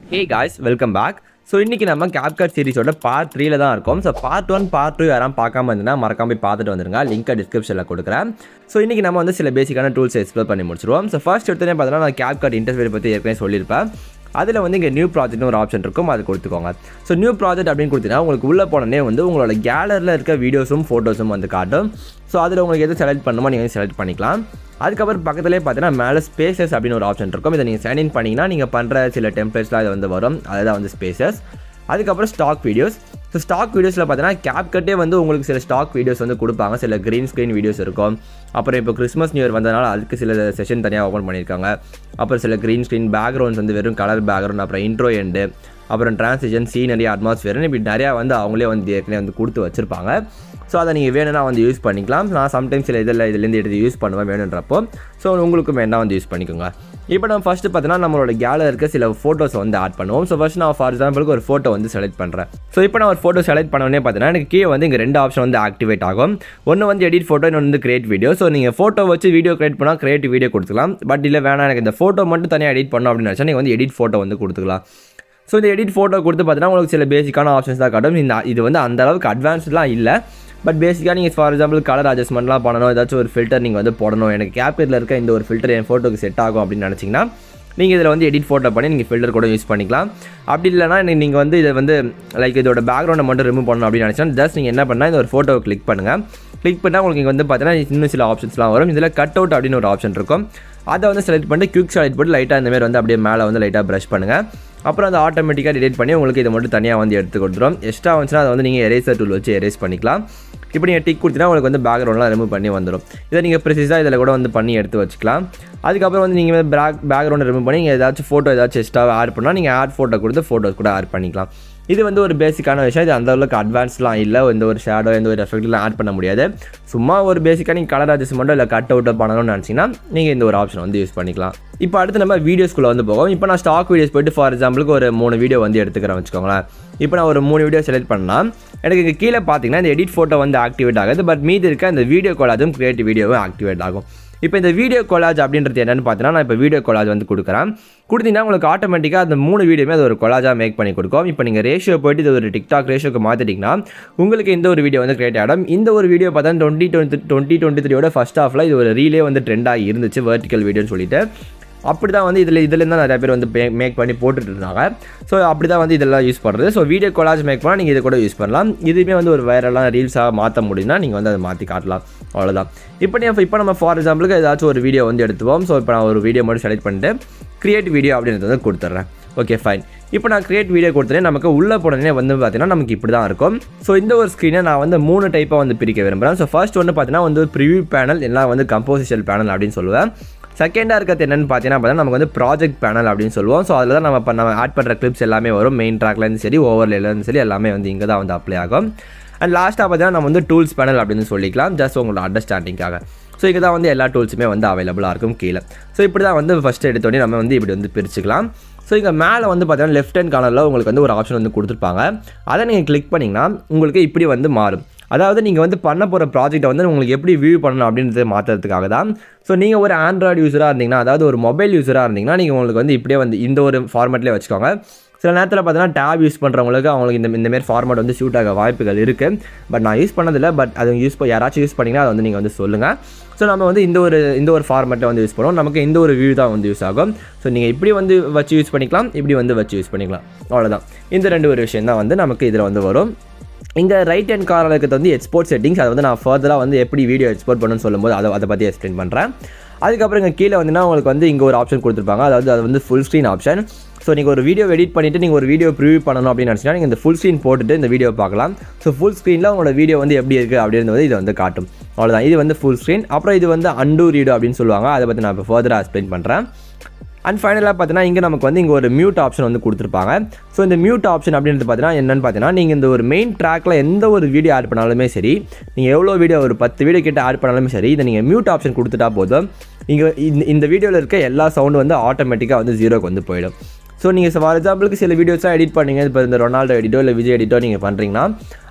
ஹே guys welcome back so இன்றைக்கி நம்ம CapCut சீரிஸோட பார்ட் த்ரீல தான் இருக்கோம் so part one part two யாரும் பார்க்காம இருந்தீங்கன்னா மறக்காம போய் பார்த்துட்டு வந்துருங்க லிங்க்கை டிஸ்கிரிப்ஷனில் கொடுக்குறேன் ஸோ இன்றைக்கி நம்ம வந்து சில பேசிக்கான டூல்ஸ் எக்ஸ்ப்ளோர் பண்ணி முடிச்சிருவோம் ஸோ ஃபர்ஸ்ட் எடுத்தோடனே பார்த்தீங்கன்னா நான் கேப்கட் இன்டர்ஃபேஸ் பற்றி ஏற்கனவே சொல்லியிருப்பேன் அதில் வந்து இங்கே நியூ ப்ராஜெக்ட்னு ஒரு ஆப்ஷன் இருக்கும் அது கொடுத்துக்கோங்க ஸோ நியூ ப்ராஜெக்ட் அப்படின்னு கொடுத்தீங்கன்னா உங்களுக்கு உள்ளே போனோடனே வந்து உங்களோட கேலரியில் இருக்க வீடியோஸும் ஃபோட்டோஸும் வந்து காட்டும் ஸோ அதில் உங்களுக்கு எது செலக்ட் பண்ணுமோ நீங்கள் செலக்ட் பண்ணிக்கலாம் அதுக்கப்புறம் பக்கத்துலேயே பார்த்தீங்கன்னா மேலே ஸ்பேசஸ் அப்படின்னு ஒரு ஆப்ஷன் இருக்கும் இதை நீங்கள் சைன் இன் பண்ணிங்கன்னா நீங்கள் பண்ணுற சில டெம்ப்ளேட்ஸ்லாம் இது வந்து வரும் அதுதான் வந்து ஸ்பேசஸ் அதுக்கப்புறம் ஸ்டாக் வீடியோஸ் ஸோ ஸ்டாக் வீடியோஸில் பார்த்தீங்கன்னா கேப்கட்டே வந்து உங்களுக்கு சில ஸ்டாக் வீடியோஸ் வந்து கொடுப்பாங்க சில க்ரீன் ஸ்க்ரீன் வீடியோஸ் இருக்கும் அப்புறம் இப்போ கிறிஸ்மஸ் நியூ இயர் வந்ததுனால அதுக்கு சில செஷன் தனியாக ஓப்பன் பண்ணியிருக்காங்க அப்புறம் சில க்ரீன் ஸ்க்ரீன் பேக்ரவுண்ட்ஸ் வந்து வெறும் கலர் பேக்ரவுண்ட் அப்புறம் இன்ட்ரோ எண்டு அப்புறம் டிரான்சிஷன் சீனரி அட்மாஸ்பியர்னு இப்படி நிறையா வந்து அவங்களே வந்து ஏற்கனவே வந்து கொடுத்து வச்சுருப்பாங்க ஸோ அதை நீங்கள் வேணும்னா வந்து யூஸ் பண்ணிக்கலாம் நான் சம்டைம்ஸ் சில இதில் இதுலேருந்து எடுத்து யூஸ் பண்ணுவேன் வேணுன்றப்போ ஸோ உங்களுக்கும் வேணா வந்து யூஸ் பண்ணிக்கோங்க இப்போ நம்ம ஃபஸ்ட்டு பார்த்தீங்கன்னா நம்மளோட கேலரி இருக்க சில ஃபோட்டோஸ் வந்து ஆட் பண்ணுவோம் ஸோ ஃபஸ்ட் நான் ஃபார் எக்ஸாம்பிளுக்கு ஒரு ஃபோட்டோ வந்து செலக்ட் பண்ணுறேன் ஸோ இப்போ நான் ஒரு ஃபோட்டோ செலக்ட் பண்ணோடனே பார்த்தீங்கன்னா எனக்கு கீழே வந்து இங்கே ரெண்டு ஆப்ஷன் வந்து ஆக்டிவேட் ஆகும் ஒன்று வந்து எடிட் ஃபோட்டோ இன்னொன்று வந்து கிரியேட் வீடியோ ஸோ நீங்கள் ஃபோட்டோ வச்சு வீடியோ கிரியேட் பண்ணால் கிரியேட் வீடியோ கொடுத்துக்கலாம் பட் இல்லை வேணாம் எனக்கு இந்த ஃபோட்டோ மட்டும் தனியாக எடிட் பண்ணோம் அப்படின்னு நினச்சா நீங்கள் வந்து எடிட் ஃபோட்டோ வந்து கொடுத்துக்கலாம் ஸோ இந்த எடிட் ஃபோட்டோ கொடுத்து பார்த்தீங்கன்னா உங்களுக்கு சில பேசிக்கான ஆப்ஷன்ஸ் தான் காட்டும் இந்த இது வந்து அந்த அளவுக்கு அட்வான்ஸ்லாம் இல்லை பட் பேசிக்காக நீங்கள் ஃபார் எக்ஸாம்பிள் கலர் அட்ஜஸ்ட்மெண்ட்லாம் பண்ணணும் ஏதாச்சும் ஒரு ஃபில்டர் நீங்கள் வந்து போடணும் எனக்கு கேப்கட்டில் இருக்க இந்த ஒரு ஃபில்டர் என் ஃபோட்டோக்கு செட் ஆகும் அப்படின்னு நினச்சிங்கன்னா நீங்கள் இதில் வந்து எடிட் ஃபோட்டோ பண்ணி நீங்கள் ஃபில்டர் கூட யூஸ் பண்ணிக்கலாம் அப்படி இல்லைனா நீங்கள் வந்து இதை வந்து லைக் இதோட பேக்ரவுண்டை மட்டும் ரிமூவ் பண்ணணும் அப்படின்னு நினச்சினா ஜஸ்ட் நீங்கள் என்ன பண்ணால் இந்த ஒரு ஃபோட்டோவை கிளிக் பண்ணுங்கள் கிளிக் பண்ணால் உங்களுக்கு இங்கே வந்து பார்த்தீங்கன்னா இன்னும் சில ஆப்ஷன்ஸ்லாம் வரும் இதில் கட் அவுட் அப்படின்னு ஒரு ஆப்ஷன் இருக்கும் அதை வந்து செலக்ட் பண்ணிட்டு குவிக் செலக்ட் போட்டு லைட்டாக இந்த மாதிரி வந்து அப்படியே மேலே வந்து லைட்டாக ப்ரஷ் பண்ணுங்கள் அப்புறம் அதை ஆட்டோமேட்டிக்காக டிலேட் பண்ணி உங்களுக்கு இதை மட்டும் தனியாக வந்து எடுத்து கொடுத்துரும் எக்ஸ்ட்ரா வந்துச்சுன்னா அதை வந்து நீங்கள் எரேசர் டூல் வச்சு எரேஸ் பண்ணிக்கலாம் இப்போ நீங்கள் டிக் கொடுத்தீங்கன்னா உங்களுக்கு வந்து பேக்ரவுண்ட்லாம் ரிமூவ் பண்ணி வந்துடும் இதை நீங்கள் ப்ரிசீஸாக இதில் கூட வந்து பண்ணி எடுத்து வச்சுக்கலாம் அதுக்கப்புறம் வந்து நீங்கள் பேக் பேக்ரவுண்டை ரிமூவ் பண்ணி நீங்கள் ஏதாச்சும் ஃபோட்டோ ஏதாச்சும் எக்ஸ்ட்ரா ஆட் பண்ணால் நீங்கள் ஆட் ஃபோட்டோ கொடுத்து ஃபோட்டோஸ் கூட ஆட் பண்ணிக்கலாம் இது வந்து ஒரு பேசிக்கான விஷயம் இது அந்த அளவுக்கு அட்வான்ஸ்லாம் இல்லை எந்த ஒரு ஷேடோ எந்த ஒரு எஃபெக்ட்லாம் ஆட் பண்ண முடியாது சும்மா ஒரு பேசிக்காக நீங்கள் கலர் அட்ஜஸ்ட்மெண்ட்டோ இல்லை கட் அவுட்டோ பண்ணணும்னு நினச்சிங்கன்னா நீங்கள் இந்த ஒரு ஆப்ஷன் வந்து யூஸ் பண்ணிக்கலாம் இப்போ அடுத்து நம்ம வீடியோஸ்குள்ளே வந்து போவோம் இப்போ நான் ஸ்டாக் வீடியோஸ் போயிட்டு ஃபார் எக்ஸாம்பிளுக்கு ஒரு மூணு வீடியோ வந்து எடுத்துக்கிறேன் வச்சுக்கோங்களேன் இப்போ நான் ஒரு மூணு வீடியோ செலக்ட் பண்ணால் எனக்கு இங்கே கீழே பார்த்தீங்கன்னா இந்த எடிட் ஃபோட்டோ வந்து ஆக்டிவேட் ஆகுது பட் மீதி இருக்க இந்த வீடியோ காலாஜும் கிரியேட்டிவ் வீடியோவும் ஆக்டிவேட் ஆகும் இப்போ இந்த வீடியோ கொலாஜ் அப்படின்றது என்னென்னு பார்த்தீங்கன்னா நான் இப்போ வீடியோ கொலாஜ் வந்து கொடுக்குறேன் கொடுத்தீங்கன்னா உங்களுக்கு ஆட்டோமேட்டிக்காக அந்த மூணு வீடியோமே அது ஒரு கொலாஜாக மேக் பண்ணி கொடுக்கும் இப்போ நீங்கள் ரேஷியோ போயிட்டு இது ஒரு டிக்டாக் ரேஷியோக்கு மாற்றிட்டிங்கன்னா உங்களுக்கு இந்த ஒரு வீடியோ வந்து கிரியேட் ஆகிடும் இந்த ஒரு வீடியோ பார்த்தா டுவெண்ட்டி டுவெண்ட்டி டுவெண்ட்டி டுவெண்ட்டி த்ரீயோட ஃபஸ்ட் ஹாஃபில் இது ஒரு ரீலே வந்து ட்ரெண்டாகி இருந்துச்சு வெர்டிக்கல் வீடியோன்னு சொல்லிட்டு அப்படி தான் வந்து இதில் இதில் தான் நிறைய பேர் வந்து மேக் பண்ணி போட்டுட்டு இருந்தாங்க ஸோ அப்படி தான் வந்து இதெல்லாம் யூஸ் பண்ணுறது ஸோ வீடியோ கொலாஜ் மேக் பண்ணால் நீங்கள் இதை கூட யூஸ் பண்ணலாம் இதுவுமே வந்து ஒரு வைரலாக ரீல்ஸாக மாற்ற முடியும்னா நீங்கள் வந்து அதை மாற்றி காட்டலாம் அவ்வளோதான் இப்போ நீ இப்போ நம்ம ஃபார் எக்ஸாம்பிளுக்கு ஏதாச்சும் ஒரு வீடியோ வந்து எடுத்துவோம் ஸோ இப்போ நான் ஒரு வீடியோ மட்டும் செலக்ட் பண்ணிட்டு கிரியேட் வீடியோ அப்படின்றது வந்து கொடுத்துட்றேன் ஓகே ஃபைன் இப்போ நான் கிரியேட் வீடியோ கொடுத்தேன் நமக்கு உள்ளே போனே வந்து பார்த்தீங்கன்னா நமக்கு இப்படி தான் இருக்கும் ஸோ இந்த ஒரு ஸ்க்ரீனை நான் வந்து மூணு டைப்பாக வந்து பிரிக்க விரும்புகிறேன் ஸோ ஃபர்ஸ்ட் ஒன்று பார்த்தீங்கன்னா வந்து ப்ரிவியூ பேனல் எல்லாம் வந்து கம்போசிஷன் பேனல் அப்படின்னு சொல்லுவேன் செகண்டாக இருக்கிறது என்னென்னு பார்த்தீங்கன்னா பார்த்தீங்கன்னா நமக்கு வந்து ப்ராஜெக்ட் பேனல் அப்படின்னு சொல்லுவோம் ஸோ அதில் தான் நம்ம இப்போ நம்ம ஆட் பண்ணுற கிளிப்ஸ் எல்லாமே வரும் மெயின் ட்ராக்லேருந்து சரி ஓவர்லேருந்து சரி எல்லாமே வந்து இங்கே தான் வந்து அப்ளை ஆகும் அண்ட் லாஸ்ட்டாக பார்த்தீங்கன்னா நம்ம வந்து டூல்ஸ் பேனல் அப்படின்னு சொல்லிக்கலாம் ஜஸ்ட் உங்களோட அண்டர்ஸ்டாண்டிங்காக ஸோ இங்கே தான் வந்து எல்லா டூல்ஸுமே வந்து அவைலபிளாக இருக்கும் கீழே ஸோ இப்படி தான் வந்து ஃபஸ்ட்டு எடுத்தோடனே நம்ம வந்து இப்படி வந்து பிரிச்சுக்கலாம் ஸோ இங்கே மேலே வந்து பார்த்தீங்கன்னா லெஃப்ட் ஹேண்ட் கார்னரில் உங்களுக்கு வந்து ஒரு ஆப்ஷன் வந்து கொடுத்துருப்பாங்க அதை நீங்கள் கிளிக் பண்ணிங்கன்னா உங்களுக்கு இப்படி வந்து மாறும் அதாவது நீங்கள் வந்து பண்ண போகிற ப்ராஜெக்ட்டை வந்து உங்களுக்கு எப்படி வியூ பண்ணணும் அப்படின்றத மாற்றுறதுக்காக தான் ஸோ நீங்கள் ஒரு ஆண்ட்ராய்டு யூஸராக இருந்தீங்கன்னா அதாவது ஒரு மொபைல் யூஸராக இருந்தீங்கன்னா நீங்கள் உங்களுக்கு வந்து இப்படியே வந்து இந்த ஒரு ஃபார்மேட்லேயே வச்சுக்கோங்க சில நேரத்தில் பார்த்தீங்கன்னா டேப் யூஸ் பண்ணுறவங்களுக்கு அவங்களுக்கு இந்த இந்தமாரி ஃபார்மேட் வந்து ஷூட் ஆக வாய்ப்புகள் இருக்குது பட் நான் யூஸ் பண்ணதில்லை பட் அது யூஸ் யாராச்சும் யூஸ் பண்ணிங்கன்னா அதை வந்து நீங்கள் வந்து சொல்லுங்கள் ஸோ நம்ம வந்து இந்த ஒரு இந்த ஒரு ஃபார்மேட்டை வந்து யூஸ் பண்ணுவோம் நமக்கு இந்த ஒரு வியூ தான் வந்து யூஸ் ஆகும் ஸோ நீங்கள் இப்படி வந்து வச்சு யூஸ் பண்ணிக்கலாம் இப்படி வந்து வச்சு யூஸ் பண்ணிக்கலாம் அவ்வளோதான் இந்த ரெண்டு ஒரு விஷயம் தான் வந்து நமக்கு இதில் வந்து வரும் இங்கே ரைட் ஹேண்ட் கார்னர் இருக்கிறது வந்து எக்ஸ்போர்ட் செட்டிங்ஸ் அதை வந்து நான் ஃபர்தராக வந்து எப்படி வீடியோ எக்ஸ்போர்ட் பண்ணணும்னு சொல்லும்போது அதை அதை பற்றி எக்ஸ்பிளைன் பண்ணுறேன் அதுக்கப்புறம் இங்கே கீழே வந்துன்னா உங்களுக்கு வந்து இங்கே ஒரு ஆப்ஷன் கொடுத்துருப்பாங்க அதாவது அது வந்து ஃபுல் ஸ்க்ரீன் ஆப்ஷன் ஸோ நீங்கள் ஒரு வீடியோ எடிட் பண்ணிவிட்டு நீங்கள் ஒரு வீடியோ ப்ரிவியூ பண்ணணும் அப்படின்னு நினச்சிங்கன்னா நீங்கள் இந்த ஃபுல் ஸ்க்ரீன் போட்டுட்டு இந்த வீடியோ பார்க்கலாம் ஸோ ஃபுல் ஸ்க்ரீனில் உங்களோட வீடியோ வந்து எப்படி இருக்குது அப்படின்றது இதை வந்து காட்டும் அவ்வளோதான் இது வந்து ஃபுல் ஸ்க்ரீன் அப்புறம் இது வந்து அண்டூ ரீடோ அப்படின்னு சொல்லுவாங்க அதை பற்றி நான் இப்போ ஃபர்தராக எக்ஸ்பிளைன் பண்ணுறேன் அண்ட் ஃபைனலாக பார்த்தீங்கன்னா இங்கே நமக்கு வந்து இங்கே ஒரு மியூட் ஆப்ஷன் வந்து கொடுத்துருப்பாங்க ஸோ இந்த மியூட் ஆப்ஷன் அப்படின்றது பார்த்தீங்கன்னா என்னென்னு பார்த்தீங்கன்னா நீங்கள் இந்த ஒரு மெயின் ட்ராக்கில் எந்த ஒரு வீடியோ ஆட் பண்ணாலுமே சரி நீங்கள் எவ்வளோ வீடியோ ஒரு பத்து வீடியோ கிட்ட ஆட் பண்ணாலுமே சரி இதை நீங்கள் மியூட் ஆப்ஷன் கொடுத்துட்டா போதும் இங்கே இந்த இந்த வீடியோவில் இருக்க எல்லா சவுண்டும் வந்து ஆட்டோமேட்டிக்காக வந்து ஜீரோக்கு வந்து போயிடும் ஸோ நீங்கள் ஃபார் எக்ஸாம்பிளுக்கு சில வீடியோஸ்லாம் எடிட் பண்ணீங்க இப்போ இந்த ரொனால்டோ எடிட்டோ இல்லை விஜய் எடிட்டோ நீங்கள் பண்ணுறீங்கன்னா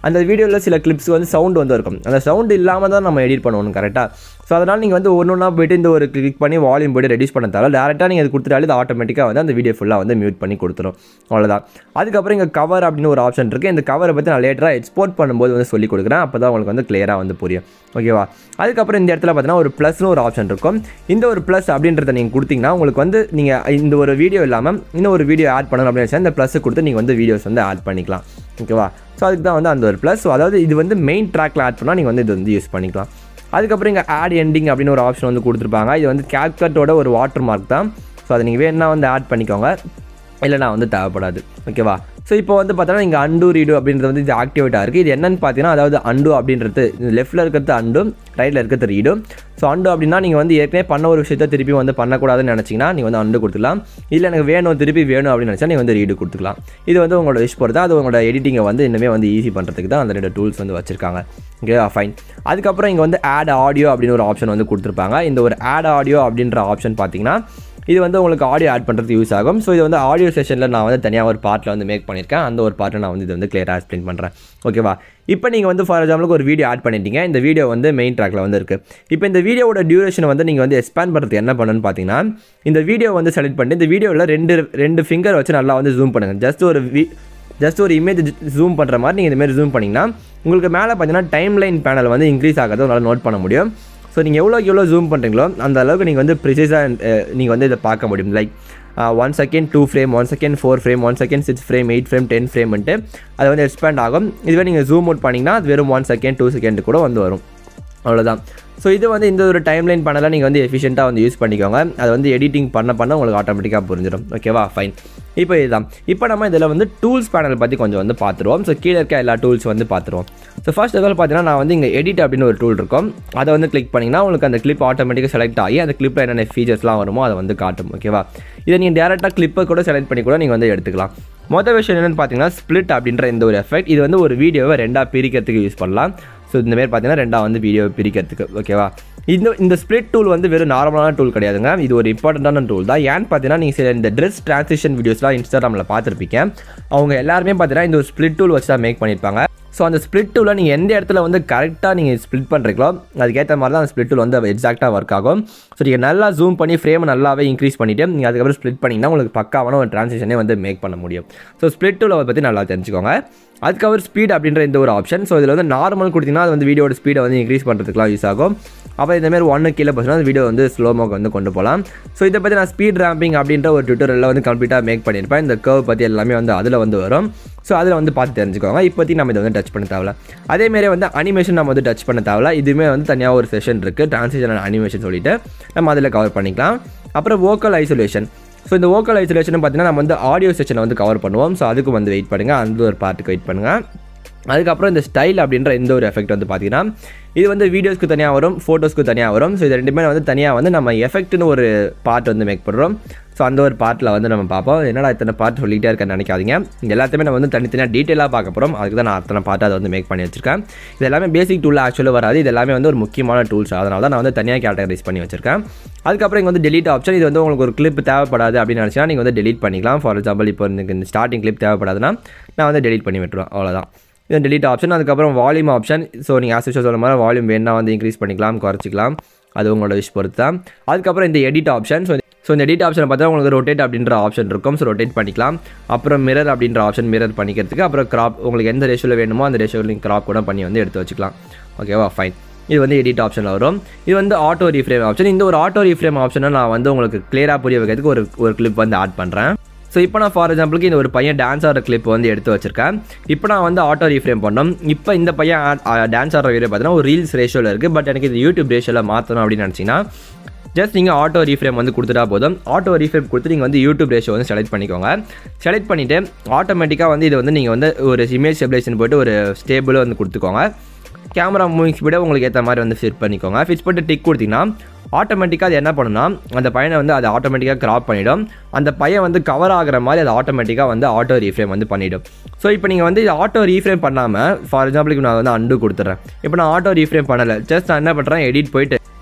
அந்த வீடியோவில் சில கிளிப்ஸ் வந்து சவுண்ட் வந்து இருக்கும் அந்த சவுண்ட் இல்லாமல் தான் நம்ம எடிட் பண்ணணும் கரெக்டாக ஸோ அதனால் நீங்கள் வந்து ஒன்று ஒன்றா போயிட்டு இந்த ஒரு கிளிக் பண்ணி வால்யூம் போய்ட்டு ரெடியூஸ் பண்ண தேவை டேரெக்டாக நீங்கள் அது கொடுத்துட்டாலே இது ஆட்டோமேட்டிக்காக வந்து அந்த வீடியோ ஃபுல்லாக வந்து மியூட் பண்ணி கொடுத்துரும் அவ்வளோதான் அதுக்கப்புறம் இங்கே கவர் அப்படின்னு ஒரு ஆப்ஷன் இருக்குது இந்த கவரை பற்றி நான் லேட்டராக எக்ஸ்போர்ட் பண்ணும்போது வந்து சொல்லி கொடுக்குறேன் அப்போ தான் உங்களுக்கு வந்து கிளியராக வந்து புரியும் ஓகேவா அதுக்கப்புறம் இந்த இடத்துல பார்த்தீங்கன்னா ஒரு ப்ளஸ்னு ஒரு ஆப்ஷன் இருக்கும் இந்த ஒரு ப்ளஸ் அப்படின்றத நீங்கள் கொடுத்தீங்கன்னா உங்களுக்கு வந்து நீங்கள் இந்த ஒரு வீடியோ இல்லாமல் இன்னும் ஒரு வீடியோ ஆட் பண்ணணும் அப்படின்னு வச்சா இந்த ப்ளஸ் கொடுத்து நீங்கள் வந்து வீடியோஸ் வந்து ஆட் பண்ணிக்கலாம் ஓகேவா ஸோ அதுக்கு தான் வந்து அந்த ஒரு ப்ளஸ் ஸோ அதாவது இது வந்து மெயின் ட்ராக்கில் ஆட் பண்ணால் நீங்கள் வந்து இது வந்து யூஸ் பண்ணிக்கலாம் அதுக்கப்புறம் இங்கே ஆட் எண்டிங் அப்படின்னு ஒரு ஆப்ஷன் வந்து கொடுத்துருப்பாங்க இது வந்து கேப்கட்டோட ஒரு வாட்டர் மார்க் தான் ஸோ அதை நீங்கள் வேணும்னா வந்து ஆட் பண்ணிக்கோங்க இல்லைனா வந்து தேவைப்படாது ஓகேவா ஸோ இப்போ வந்து பார்த்தோன்னா இங்கே அண்டு ரீடு அப்படின்றது வந்து இது ஆக்டிவேட்டாக இருக்குது இது என்னன்னு பார்த்தீங்கன்னா அதாவது அண்டு அப்படின்றது லெஃப்ட்டில் இருக்கிறது அண்டு ரைட்டில் இருக்கிறது ரீடு ஸோ அண்டு அப்படின்னா நீங்கள் வந்து ஏற்கனவே பண்ண ஒரு விஷயத்தை திருப்பி வந்து பண்ணக்கூடாதுன்னு நினச்சிங்கன்னா நீங்கள் வந்து அண்டு கொடுத்துக்கலாம் இல்லை எனக்கு வேணும் திருப்பி வேணும் அப்படின்னு நினச்சா நீங்கள் வந்து ரீடு கொடுத்துக்கலாம் இது வந்து உங்களோட விஷ் பொறுத்து அது உங்களோட எடிட்டிங்கை வந்து இன்னுமே வந்து ஈஸி பண்ணுறதுக்கு தான் அந்த ரெண்டு டூல்ஸ் வந்து வச்சுருக்காங்க ஓகேவா ஃபைன் அதுக்கப்புறம் இங்கே வந்து ஆட் ஆடியோ அப்படின்னு ஒரு ஆப்ஷன் வந்து கொடுத்துருப்பாங்க இந்த ஒரு ஆட் ஆடியோ அப்படின்ற ஆப்ஷன் பார்த்தீங்கன்னா இது வந்து உங்களுக்கு ஆடியோ ஆட் பண்ணுறதுக்கு யூஸ் ஆகும் ஸோ இது வந்து ஆடியோ செஷனில் நான் வந்து தனியாக ஒரு பார்ட்டில் வந்து மேக் பண்ணியிருக்கேன் அந்த ஒரு பார்ட்டை நான் வந்து இது வந்து கிளியராக எக்ஸ்பிளைன் பண்ணுறேன் ஓகேவா இப்போ நீங்கள் வந்து ஃபார் எக்ஸாம்பிளுக்கு ஒரு வீடியோ ஆட் பண்ணிட்டீங்க இந்த வீடியோ வந்து மெயின் ட்ராக்கில் வந்து இருக்குது இப்போ இந்த வீடியோட டியூரேஷன் வந்து நீங்கள் வந்து எக்ஸ்பேண்ட் பண்ணுறது என்ன பண்ணணும்னு பார்த்தீங்கன்னா இந்த வீடியோ வந்து செலக்ட் பண்ணி இந்த வீடியோவில் ரெண்டு ரெண்டு ஃபிங்கர் வச்சு நல்லா வந்து ஜூம் பண்ணுங்கள் ஜஸ்ட் ஒரு வி ஜஸ்ட் ஒரு இமேஜ் ஜூம் பண்ணுற மாதிரி நீங்கள் இதுமாரி ஜூம் பண்ணிங்கன்னா உங்களுக்கு மேலே பார்த்தீங்கன்னா டைம் லைன் பேனல் வந்து இன்க்ரீஸ் ஆகிறத உங்களால் நோட் பண்ண முடியும் ஸோ நீங்கள் எவ்வளோக்கு எவ்வளோ ஜூம் பண்ணுறீங்களோ அந்த அளவுக்கு நீங்கள் வந்து ப்ரிசைஸாக நீங்கள் வந்து இதை பார்க்க முடியும் like one second two frame one second four frame one second six frame eight frame ten ஃப்ரேம்ன்ட்டு அது வந்து எக்ஸ்பேண்ட் ஆகும் இதுவே நீங்கள் ஜூம் அவுட் பண்ணிங்கன்னா அது வெறும் ஒன் செகண்ட் டூ செகண்ட் கூட வந்து வரும் அவ்வளோதான் ஸோ இது வந்து இந்த ஒரு டைம்லைன் பண்ணலாம் நீங்கள் வந்து எஃபிஷியண்ட்டாக வந்து யூஸ் பண்ணிக்கோங்க அது வந்து எடிட்டிங் பண்ண பண்ண உங்களுக்கு ஆட்டோமேட்டிக்காக புரிஞ்சிடும் ஓகேவா ஃபைன் இப்போ இதுதான் இப்போ நம்ம இதில் வந்து டூல்ஸ் பேனல் பற்றி கொஞ்சம் வந்து பார்த்துருவோம் ஸோ கீழே இருக்க எல்லா டூல்ஸ் வந்து பார்த்துருவோம் ஸோ ஃபர்ஸ்ட் எதாவது பார்த்தீங்கன்னா நான் வந்து இங்கே எடிட் அப்படின்னு ஒரு டூல் இருக்கும் அதை வந்து கிளிக் பண்ணிங்கன்னா உங்களுக்கு அந்த கிளிப் ஆட்டோமேட்டிக்காக செலக்ட் ஆகி அந்த கிளிப்பில் என்னென்ன ஃபீச்சர்ஸ்லாம் வருமோ அதை வந்து காட்டும் ஓகேவா இதை நீங்கள் டேரெக்டாக கிளிப்பை கூட செலக்ட் பண்ணி கூட நீங்கள் வந்து எடுத்துக்கலாம் மொதல் விஷயம் என்னென்னு பார்த்தீங்கன்னா ஸ்ப்ளிட் அப்படின்ற இந்த ஒரு எஃபெக்ட் இது வந்து ஒரு வீடியோவை ரெண்டாக பிரிக்கிறதுக்கு யூஸ் பண்ணலாம் ஸோ இந்த மாதிரி பார்த்தீங்கன்னா ரெண்டாக வந்து வீடியோ பிரிக்கிறதுக்கு ஓகேவா இந்த இந்த ஸ்ப்ளிட் டூல் வந்து வெறும் நார்மலான டூல் கிடையாதுங்க இது ஒரு இம்பார்ட்டண்ட்டான டூல் தான் ஏன்னு பார்த்தீங்கன்னா நீங்கள் சில இந்த ட்ரெஸ் ட்ரான்சிஷன் வீடியோஸ்லாம் இன்ஸ்டாகிராமில் பார்த்துருப்பீங்க அவங்க எல்லாருமே பார்த்தீங்கன்னா இந்த ஒரு ஸ்ப்ளிட் டூல் வச்சு தான் மேக் பண்ணியிருப்பாங்க ஸோ அந்த ஸ்ப்ளிட் டூலில் நீங்கள் எந்த இடத்துல வந்து கரெக்டாக நீங்கள் ஸ்ப்ளிட் பண்ணுறீங்களோ அதுக்கேற்ற மாதிரி தான் அந்த ஸ்ப்ளிட் டூல் வந்து எக்ஸாக்டாக ஒர்க் ஆகும் ஸோ நீங்கள் நல்லா ஜூம் பண்ணி ஃப்ரேமை நல்லாவே இன்க்ரீஸ் பண்ணிவிட்டு நீங்கள் அதுக்கப்புறம் ஸ்ப்ளிட் பண்ணிங்கன்னா உங்களுக்கு பக்காவான ஒரு ட்ரான்சிஷனே வந்து மேக் பண்ண முடியும் ஸோ ஸ்ப்ளிட் டூலை பற்றி நல்லா தெரிஞ்சுக்கோங்க அதுக்கப்புறம் ஸ்பீட் அப்படின்ற இந்த ஒரு ஆப்ஷன் ஸோ இதில் வந்து நார்மல் கொடுத்தீங்கன்னா அது வந்து வீடியோட ஸ்பீடை வந்து இன்க்ரீஸ் பண்ணுறதுக்குலாம் யூஸ் ஆகும் அப்போ இந்தமாரி ஒன்று கீழே போச்சுன்னா அந்த வீடியோ வந்து ஸ்லோ மோக்கு வந்து கொண்டு போகலாம் ஸோ இதை பற்றி நான் ஸ்பீட் ரேம்பிங் அப்படின்ற ஒரு ட்விட்டரில் வந்து கம்ப்ளீட்டாக மேக் பண்ணியிருப்பேன் இந்த கர்வ் பற்றி எல்லாமே வந்து அதில் வந்து வரும் ஸோ அதில் வந்து பார்த்து தெரிஞ்சுக்கோங்க இப்போதைக்கு நம்ம இதை வந்து டச் பண்ண தேவையில்ல அதேமாரி வந்து அனிமேஷன் நம்ம வந்து டச் பண்ண தேவையில்ல இதுவுமே வந்து தனியாக ஒரு செஷன் இருக்குது டிரான்சிஷன் அனிமேஷன் சொல்லிட்டு நம்ம அதில் கவர் பண்ணிக்கலாம் அப்புறம் வோக்கல் ஐசோலேஷன் ஸோ இந்த வோக்கல் ஐசோலேஷன் பார்த்தீங்கன்னா நம்ம வந்து ஆடியோ செஷனை வந்து கவர் பண்ணுவோம் ஸோ அதுக்கு வந்து வெயிட் பண்ணுங்கள் அந்த ஒரு பார்ட்டுக்கு வெயிட் பண்ணுங்கள் அதுக்கப்புறம் இந்த ஸ்டைல் அப்படின்ற இந்த ஒரு எஃபெக்ட் வந்து பார்த்தீங்கன்னா இது வந்து வீடியோஸ்க்கு தனியாக வரும் ஃபோட்டோஸ்க்கு தனியாக வரும் ஸோ இது ரெண்டுமே வந்து தனியாக வந்து நம்ம எஃபெக்ட்னு ஒரு பார்ட் வந்து மேக் பண்ணுறோம் ஸோ அந்த ஒரு பார்ட்டில் வந்து நம்ம பார்ப்போம் என்னடா இத்தனை பார்ட் சொல்லிகிட்டே இருக்கேன்னு நினைக்காதீங்க இது எல்லாத்தையுமே நம்ம வந்து தனித்தனியாக டீட்டெயிலாக பார்க்க போகிறோம் அதுக்கு தான் நான் அத்தனை பார்ட்டு அதை வந்து மேக் பண்ணி வச்சிருக்கேன் இது எல்லாமே பேசிக் டூல் ஆக்சுவலாக வராது இது எல்லாமே வந்து ஒரு முக்கியமான டூல்ஸ் அதனால தான் நான் வந்து தனியாக கேட்டகரைஸ் பண்ணி வச்சிருக்கேன் அதுக்கப்புறம் இங்கே வந்து டெலிட் ஆப்ஷன் இது வந்து உங்களுக்கு ஒரு கிளிப் தேவைப்படாது அப்படின்னு நினச்சினா நீங்கள் வந்து டெலிட் பண்ணிக்கலாம் ஃபார் எக்ஸாம்பிள் இப்போ எனக்கு இந்த ஸ்டார்டிங் கிளிப் தேவைப்படாதுன்னா நான் வந்து டெலிட் பண்ணி விட்டுருவேன் அவ்வளோதான் இது டெலிட் ஆப்ஷன் அதுக்கப்புறம் வால்யூம் ஆப்ஷன் ஸோ நீங்கள் ஆஸ் சொல்ல மாதிரி வால்யூம் வேணா வந்து இன்க்ரீஸ் பண்ணிக்கலாம் குறைச்சிக்கலாம் அது உங்களோட விஷ் பொறுத்து தான் அதுக்கப்புறம் இந்த எடிட் ஆப்ஷன் ஸோ ஸோ இந்த எடிட் ஆப்ஷன் பார்த்தா உங்களுக்கு ரொட்டேட் அப்படின்ற ஆப்ஷன் இருக்கும் ஸோ ரொட்டேட் பண்ணிக்கலாம் அப்புறம் மிரர் அப்படின்ற ஆப்ஷன் மிரர் பண்ணிக்கிறதுக்கு அப்புறம் கிராப் உங்களுக்கு எந்த ரேஷியோவில் வேணுமோ அந்த ரேஷியோவில் நீங்கள் கிராப் கூட பண்ணி வந்து எடுத்து வச்சுக்கலாம் ஓகேவா ஃபைன் இது வந்து எடிட் ஆப்ஷனில் வரும் இது வந்து ஆட்டோ ரீஃப்ரேம் ஆப்ஷன் இந்த ஒரு ஆட்டோ ரீஃப்ரேம் ஆப்ஷனை நான் வந்து உங்களுக்கு கிளியராக புரிய வைக்கிறதுக்கு ஒரு ஒரு கிளிப் வந்து ஆட் பண்ணுறேன் ஸோ இப்போ நான் ஃபார் எக்ஸாம்பிளுக்கு இந்த ஒரு பையன் டான்ஸ் ஆடுற கிளிப் வந்து எடுத்து வச்சிருக்கேன் இப்போ நான் வந்து ஆட்டோ ரீஃப்ரேம் பண்ணோம் இப்போ இந்த பையன் டான்ஸ் ஆடுற வீடியோ பார்த்தீங்கன்னா ஒரு ரீல்ஸ் ரேஷியோவில் இருக்குது பட் எனக்கு இது யூடியூப் ரேஷியோவில் மாற்றணும் அப்படின்னு நினச்சிங்கன்னா ஜஸ்ட் நீங்கள் ஆட்டோ ரீஃப்ரேம் வந்து கொடுத்துட்டா போதும் ஆட்டோ ரீஃப்ரேம் கொடுத்து நீங்கள் வந்து யூடியூப் ரேஷியோ வந்து செலக்ட் பண்ணிக்கோங்க செலக்ட் பண்ணிவிட்டு ஆட்டோமேட்டிக்காக வந்து இது வந்து நீங்கள் வந்து ஒரு இமேஜ் ஸ்டெபிலேஷன் போய்ட்டு ஒரு ஸ்டேபிள் வந்து கொடுத்துக்கோங்க கேமரா மூவிங் ஸ்பீடை உங்களுக்கு ஏற்ற மாதிரி வந்து ஃபிட் பண்ணிக்கோங்க ஃபிட் பண்ணிட்டு டிக் கொடுத்தீங்கன்னா ஆட்டோமேட்டிக்காக அது என்ன பண்ணுன்னா அந்த பையனை வந்து அதை ஆட்டோமேட்டிக்காக கிராப் பண்ணிடும் அந்த பையன் வந்து கவர் ஆகிற மாதிரி அது ஆட்டோமேட்டிக்காக வந்து ஆட்டோ ரீஃப்ரேம் வந்து பண்ணிடும் ஸோ இப்போ நீங்கள் வந்து ஆட்டோ ரீஃப்ரேம் பண்ணாமல் ஃபார் எக்ஸாம்பிளுக்கு நான் வந்து அண்டு கொடுத்துட்றேன் இப்போ நான் ஆட்டோ ரீஃப்ரேம் பண்ணலை ஜஸ்ட் நான் என்ன பண்ணுறேன் எடிட் போயிட்டு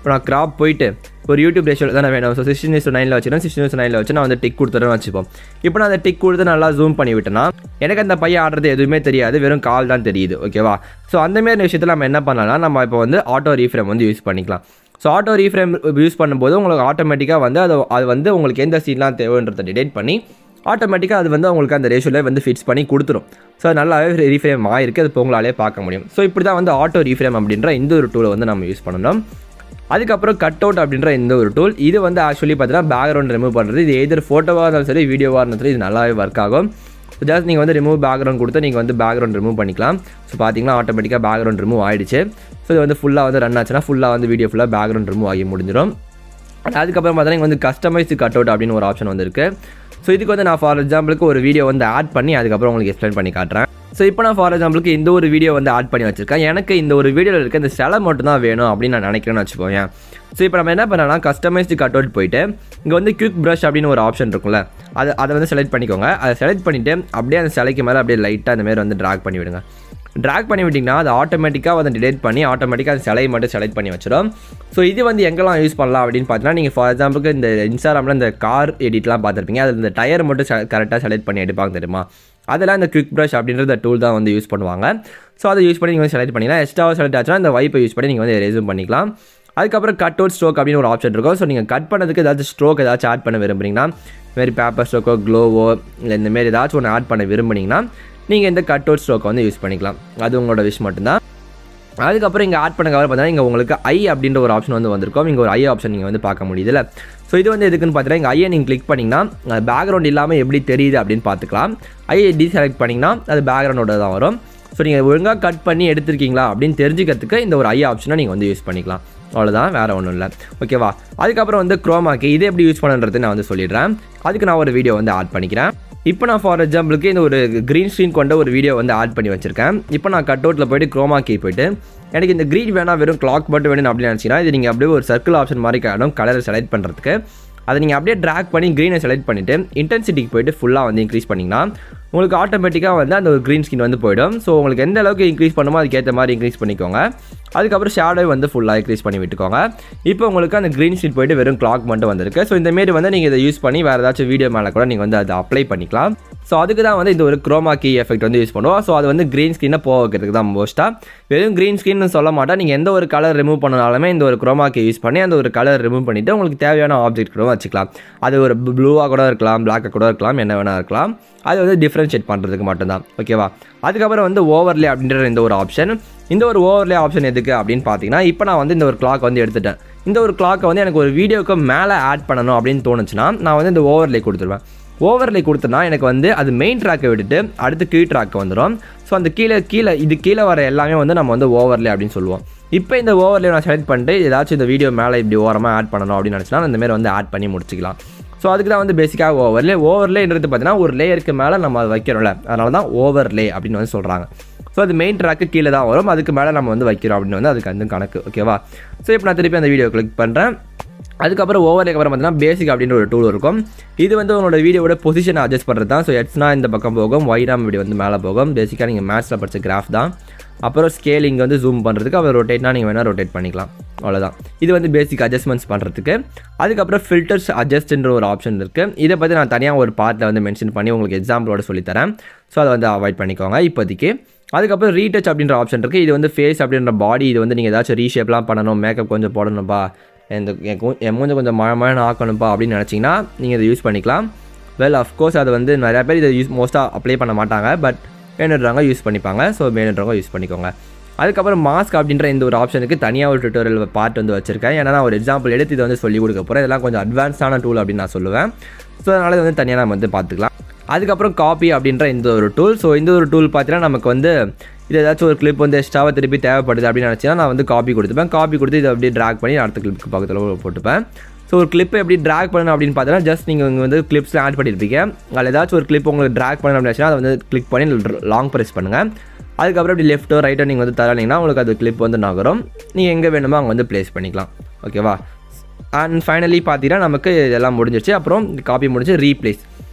இப்போ நான் கிராப் போயிட்டு ஒரு யூடியூப் ரேஷியோவில் தானே வேணும் ஸோ சிக்ஸ்டின் இஸ் நைனில் வச்சுருந்தேன் சிக்ஸ்டின் இஸ் நைனில் வச்சு நான் வந்து டிக் கொடுத்துறேன்னு வச்சுப்போம் இப்போ நான் அந்த டிக் கொடுத்து நல்லா ஜூம் பண்ணி விட்டேன்னா எனக்கு அந்த பையன் ஆடுறது எதுவுமே தெரியாது வெறும் கால் தான் தெரியுது ஓகேவா ஸோ அந்தமாரி விஷயத்தில் நம்ம என்ன பண்ணலாம்னா நம்ம இப்போ வந்து ஆட்டோ ரீஃப்ரேம் வந்து யூஸ் பண்ணிக்கலாம் ஸோ ஆட்டோ ரீஃப்ரேம் யூஸ் பண்ணும்போது உங்களுக்கு ஆட்டோமேட்டிக்காக வந்து அது அது வந்து உங்களுக்கு எந்த சீன்லாம் தேவைன்றதை டிடெக்ட் பண்ணி ஆட்டோமேட்டிக்காக அது வந்து உங்களுக்கு அந்த ரேஷியோவில் வந்து ஃபிக்ஸ் பண்ணி கொடுத்துரும் ஸோ அது நல்லாவே ரீஃப்ரேம் ஆகிருக்கு அது இப்போ உங்களாலே பார்க்க முடியும் ஸோ இப்படி தான் வந்து ஆட்டோ ரீஃப்ரேம் அப்படின்ற இந்த ஒரு டூலை வந்து நம்ம யூஸ் பண்ணணும் அதுக்கப்புறம் கட் அவுட் அப்படின்ற இந்த ஒரு டூல் இது வந்து ஆக்சுவலி பார்த்தீங்கன்னா பேக்ரவுண்ட் ரிமூவ் பண்ணுறது இது எதிர் ஃபோட்டோவாக இருந்தாலும் சரி வீடியோவாக இருந்தாலும் சரி இது நல்லாவே ஒர்க் ஆகும் ஸோ ஜஸ்ட் நீங்கள் வந்து ரிமூவ் பேக்ரவுண்ட் கொடுத்து நீங்கள் வந்து பேக்ரவுண்ட் ரிமூவ் பண்ணிக்கலாம் ஸோ பார்த்தீங்கன்னா ஆட்டோமேட்டிக்காக பேக்ரவுண்ட் ரிமூவ் ஆயிடுச்சு ஸோ இது வந்து ஃபுல்லாக வந்து ரன் ஆச்சுன்னா ஃபுல்லாக வந்து வீடியோ ஃபுல்லாக பேக்ரவுண்ட் ரிமூவ் ஆகி முடிஞ்சிடும் அதுக்கப்புறம் பார்த்தீங்கன்னா இங்க வந்து கஸ்டமைஸ் கட் அவுட் அப்படின்னு ஒரு ஆப்ஷன் வந்துருக்கு ஸோ இதுக்கு வந்து நான் ஃபார் எக்ஸாம்பிளுக்கு ஒரு வீடியோ வந்து ஆட் பண்ணி அதுக்கப்புறம் உங்களுக்கு எக்ஸ்பிளைன் பண்ணி காட்டுறேன் ஸோ இப்போ நான் ஃபார் எக்ஸாம்பிளுக்கு இந்த ஒரு வீடியோ வந்து ஆட் பண்ணி வச்சிருக்கேன் எனக்கு இந்த ஒரு வீடியோவில் இருக்க இந்த சிலை மட்டும் தான் வேணும் அப்படின்னு நான் நினைக்கிறேன்னு வச்சுக்கோங்க ஸோ இப்போ நம்ம என்ன பண்ணலாம் கஸ்டமைஸ்டு கட் அவுட் போயிட்டு இங்கே வந்து குவிக் ப்ரஷ் அப்படின்னு ஒரு ஆப்ஷன் இருக்கும்ல அதை அதை வந்து செலக்ட் பண்ணிக்கோங்க அதை செலக்ட் பண்ணிவிட்டு அப்படியே அந்த சிலைக்கு மேலே அப்படியே லைட்டாக அந்த மாதிரி வந்து ட்ராக் பண்ணி விடுங்க ட்ராக் பண்ணி விட்டிங்கன்னா அது ஆட்டோமேட்டிக்காக வந்து டிடெக்ட் பண்ணி ஆட்டோமேட்டிக்காக அந்த சிலையை மட்டும் செலக்ட் பண்ணி வச்சிடும் ஸோ இது வந்து எங்கெல்லாம் யூஸ் பண்ணலாம் அப்படின்னு பார்த்தீங்கன்னா நீங்கள் ஃபார் எக்ஸாம்பிளுக்கு இந்த இன்ஸ்டாகிராமில் இந்த கார் எடிட்லாம் பார்த்துருப்பீங்க அதில் இந்த டயர் மட்டும் கரெக்டாக செலக்ட் பண்ணி எடுப்பாங்க தெரியுமா அதெல்லாம் இந்த குவிக் ப்ரஷ் அப்படின்ற டூல் தான் வந்து யூஸ் பண்ணுவாங்க ஸோ அதை யூஸ் பண்ணி நீங்கள் வந்து செலக்ட் பண்ணிக்கலாம் எக்ஸ்ட்ராவாக செலக்ட் ஆச்சுன்னா இந்த வைப்பை யூஸ் பண்ணி நீங்கள் வந்து ரெஸ்யூம் பண்ணிக்கலாம் அதுக்கப்புறம் கட் அவுட் ஸ்ட்ரோக் அப்படின்னு ஒரு ஆப்ஷன் இருக்கும் ஸோ நீங்கள் கட் பண்ணதுக்கு ஏதாச்சும் ஸ்ட்ரோக் ஏதாச்சும் ஆட் பண்ண விரும்புறீங்கன்னா இதுமாரி பேப்பர் ஸ்ட்ரோக்கோ க்ளோவோ இல்லை இந்தமாரி ஏதாச்சும் ஒன்று ஆட் பண்ண விரும்புனீங்கன்னா நீங்கள் இந்த கட் அவுட் ஸ்ட்ரோக்கை வந்து யூஸ் பண்ணிக்கலாம் அது உங்களோட விஷ் மட்டும்தான் அதுக்கப்புறம் இங்கே ஆட் பண்ண கவர் பார்த்தீங்கன்னா இங்கே உங்களுக்கு ஐ அப்படின்ற ஒரு ஆப்ஷன் வந்து வந்திருக்கும் இங்கே ஒரு ஐ ஆப்ஷன் நீங்கள் வந்து பார்க்க முடியுதுல்ல ஸோ இது வந்து எதுக்குன்னு பார்த்தீங்கன்னா இங்கே ஐயை நீங்கள் கிளிக் பண்ணிங்கன்னா பேக்ரவுண்ட் இல்லாமல் எப்படி தெரியுது அப்படின்னு பார்த்துக்கலாம் ஐயை டீசெலக்ட் பண்ணிங்கன்னா அது பேக்ரவுண்டோட தான் வரும் ஸோ நீங்கள் ஒழுங்காக கட் பண்ணி எடுத்திருக்கீங்களா அப்படின்னு தெரிஞ்சுக்கிறதுக்கு இந்த ஒரு ஐ ஆப்ஷனை நீங்கள் வந்து யூஸ் பண்ணிக்கலாம் அவ்வளோதான் வேறு ஒன்றும் இல்லை ஓகேவா அதுக்கப்புறம் வந்து குரோமாக்கி இது எப்படி யூஸ் பண்ணுறது நான் வந்து சொல்லிடுறேன் அதுக்கு நான் ஒரு வீடியோ வந்து ஆட் பண்ணிக்கிறேன் இப்போ நான் ஃபார் எக்ஸாம்பிளுக்கு இந்த ஒரு க்ரீன் ஸ்க்ரீன் கொண்ட ஒரு வீடியோ வந்து ஆட் பண்ணி வச்சிருக்கேன் இப்போ நான் கட் அவுட்டில் போயிட்டு குரோமா கீ போயிட்டு எனக்கு இந்த க்ரீன் வேணாம் வெறும் கிளாக் மட்டும் வேணும் அப்படின்னு நினச்சிங்கன்னா இது நீங்கள் அப்படியே ஒரு சர்க்கிள் ஆப்ஷன் மாதிரி காணும் கலரை செலக்ட் பண்ணுறதுக்கு அதை நீங்கள் அப்படியே ட்ராக் பண்ணி க்ரீனை செலக்ட் பண்ணிவிட்டு இன்டென்சிட்டிக்கு போயிட்டு ஃபுல்லாக வந்து இன்க்ரீஸ் பண்ணிங்கன்னா உங்களுக்கு ஆட்டோமேட்டிக்காக வந்து அந்த ஒரு க்ரீன் ஸ்கின் வந்து போயிடும் ஸோ உங்களுக்கு எந்த அளவுக்கு இன்க்ரீஸ் பண்ணுமோ அதுக்கேற்ற மாதிரி இன்க்ரீஸ் பண்ணிக்கோங்க அதுக்கப்புறம் ஷேடோ வந்து ஃபுல்லாக இன்க்ரீஸ் பண்ணி விட்டுக்கோங்க இப்போ உங்களுக்கு அந்த க்ரீன் ஸ்கின் போயிட்டு வெறும் கிளாக் மட்டும் வந்திருக்கு ஸோ இந்தமாரி வந்து நீங்கள் இதை யூஸ் பண்ணி வேறு ஏதாச்சும் வீடியோ மேலே கூட நீங்கள் வந்து அதை அப்ளை பண்ணிக்கலாம் ஸோ அதுக்கு தான் வந்து இந்த ஒரு குரோமா கீ எஃபெக்ட் வந்து யூஸ் பண்ணுவோம் ஸோ அது வந்து க்ரீன் ஸ்கின்னை போக வைக்கிறதுக்கு தான் மோஸ்ட்டாக வெறும் க்ரீன் ஸ்கின்னு சொல்ல மாட்டேன் நீங்கள் எந்த ஒரு கலர் ரிமூவ் பண்ணனாலுமே இந்த ஒரு குரோமா கீ யூஸ் பண்ணி அந்த ஒரு கலர் ரிமூவ் பண்ணிவிட்டு உங்களுக்கு தேவையான ஆப்ஜெக்ட் கூட வச்சுக்கலாம் அது ஒரு ப்ளூவாக கூட இருக்கலாம் பிளாக்காக கூட இருக்கலாம் என்ன வேணால் இருக்கலாம் அது வந்து டிஃப்ரென்ஷியேட் பண்ணுறதுக்கு மட்டும்தான் ஓகேவா அதுக்கப்புறம் வந்து ஓவர்லே அப்படின்ற இந்த ஒரு ஆப்ஷன் இந்த ஒரு ஓவர்லே ஆப்ஷன் எதுக்கு அப்படின்னு பார்த்தீங்கன்னா இப்போ நான் வந்து இந்த ஒரு கிளாக் வந்து எடுத்துட்டேன் இந்த ஒரு கிளாக்கை வந்து எனக்கு ஒரு வீடியோக்கு மேலே ஆட் பண்ணணும் அப்படின்னு தோணுச்சுன்னா நான் வந்து இந்த ஓவர்லே கொடுத்துருவேன் ஓவர்லே கொடுத்தனா எனக்கு வந்து அது மெயின் ட்ராக்கை விட்டுட்டு அடுத்து கீழ் ட்ராக் வந்துடும் ஸோ அந்த கீழே கீழே இது கீழே வர எல்லாமே வந்து நம்ம வந்து ஓவர்லே அப்படின்னு சொல்லுவோம் இப்போ இந்த ஓவர்லே நான் செலக்ட் பண்ணிட்டு ஏதாச்சும் இந்த வீடியோ மேலே இப்படி ஓரமாக ஆட் பண்ணணும் அப்படின்னு நினச்சினா இந்த மாதிரி வந்து ஆட் பண்ணி முடிச்சிக்கலாம் ஸோ அதுக்கு தான் வந்து பேசிக்காக ஓவர்லே ஓவர்லேன்றது பார்த்தீங்கன்னா ஒரு லேயருக்கு மேலே நம்ம அதை வைக்கிறோம்ல அதனால தான் ஓவர்லே அப்படின்னு வந்து சொல்கிறாங்க ஸோ அது மெயின் ட்ராக்கு கீழே தான் வரும் அதுக்கு மேலே நம்ம வந்து வைக்கிறோம் அப்படின்னு வந்து அதுக்கு வந்து கணக்கு ஓகேவா ஸோ இப்போ நான் திருப்பி அந்த வீடியோ கிளிக் பண்ணுறேன் அதுக்கப்புறம் ஓவர்லேக்கு அப்புறம் பார்த்தீங்கன்னா பேசிக் அப்படின்ற ஒரு டூல் இருக்கும் இது வந்து உங்களோட வீடியோட பொசிஷனை அட்ஜஸ்ட் பண்ணுறது தான் ஸோ எட்ஸ்னா இந்த பக்கம் போகும் ஒய்டாம் இப்படி வந்து மேலே போகும் பேசிக்காக நீங்கள் மேத்ஸில் படித்த கிராஃப் தான் அப்புறம் ஸ்கேலிங் வந்து ஜூம் பண்ணுறதுக்கு அப்புறம் ரொட்டேட்னா நீங்கள் வேணால் ரொட்டேட் பண்ணிக்கலாம் அவ்வளோதான் இது வந்து பேசிக் அட்ஜஸ்ட்மெண்ட்ஸ் பண்ணுறதுக்கு அதுக்கப்புறம் ஃபில்டர்ஸ் அட்ஜஸ்ட்ன்ற ஒரு ஆப்ஷன் இருக்குது இதை பற்றி நான் தனியாக ஒரு பார்ட்டில் வந்து மென்ஷன் பண்ணி உங்களுக்கு எக்ஸாம்பிளோட சொல்லித்தரேன் ஸோ அதை வந்து அவாய்ட் பண்ணிக்கோங்க இப்போதைக்கு அதுக்கப்புறம் ரீடச் அப்படின்ற ஆப்ஷன் இருக்குது இது வந்து ஃபேஸ் அப்படின்ற பாடி இது வந்து நீங்கள் ஏதாச்சும் ரீஷேப்லாம் பண்ணணும் மேக்கப் கொஞ்சம் போடணும்ப்பா இந்த என் கு- என் மூஞ்ச கொஞ்சம் மழை மழை ஆக்கணும்ப்பா அப்படின்னு நினச்சிங்கன்னா நீங்கள் இதை யூஸ் பண்ணிக்கலாம் வெல் அஃப்கோர்ஸ் அது வந்து நிறையா பேர் இதை யூஸ் மோஸ்ட்டாக அப்ளை பண்ண மாட்டாங்க பட் வேணுன்றவங்க யூஸ் பண்ணிப்பாங்க ஸோ வேணுன்றவங்க யூஸ் பண்ணிக்கோங்க அதுக்கப்புறம் மாஸ்க் அப்படின்ற இந்த ஒரு ஆப்ஷனுக்கு தனியாக ஒரு டுட்டோரியல் பார்ட் வந்து வச்சிருக்கேன் ஏன்னா நான் ஒரு எக்ஸாம்பிள் எடுத்து இதை வந்து சொல்லி கொடுக்க போகிறேன் இதெல்லாம் கொஞ்சம் அட்வான்ஸான டூல் அப்படின்னு நான் சொல்லுவேன் ஸோ அதனால் இது வந்து தனியாக நம்ம வந்து பார்த்துக்கலாம் அதுக்கப்புறம் காப்பி அப்படின்ற இந்த ஒரு டூல் ஸோ இந்த ஒரு டூல் பார்த்தீங்கன்னா நமக்கு வந்து இது ஏதாச்சும் ஒரு கிளிப் வந்து எக்ஸ்ட்ராவாக திருப்பி தேவைப்படுது அப்படின்னு நினச்சினா நான் வந்து காப்பி கொடுத்துப்பேன் காப்பி கொடுத்து இதை அப்படியே ட்ராக் பண்ணி அடுத்த கிளிப்புக்கு பக்கத்தில் போட்டுப்பேன் ஸோ ஒரு கிளிப்பை எப்படி ட்ராக் பண்ணணும் அப்படின்னு பார்த்தீங்கன்னா ஜஸ்ட் நீங்கள் இங்கே வந்து கிளிப்ஸில் ஆட் பண்ணியிருப்பீங்க அதில் ஏதாச்சும் ஒரு கிளிப் உங்களுக்கு ட்ராக் பண்ணணும் அப்படின்னு நினச்சினா அதை வந்து கிளிக் பண்ணி லாங் ப்ரெஸ் பண்ணுங்கள் அதுக்கப்புறம் இப்படி லெஃப்ட்டோ ரைட்டோ நீங்கள் வந்து தரீங்கன்னா உங்களுக்கு அது கிளிப் வந்து நகரும் நீங்கள் எங்கே வேணுமோ அங்கே வந்து ப்ளேஸ் பண்ணிக்கலாம் ஓகேவா அண்ட் ஃபைனலி பார்த்தீங்கன்னா நமக்கு இதெல்லாம் முடிஞ்சிருச்சு அப்புறம் காப்பி முடிஞ்சு ரீப்ளேஸ்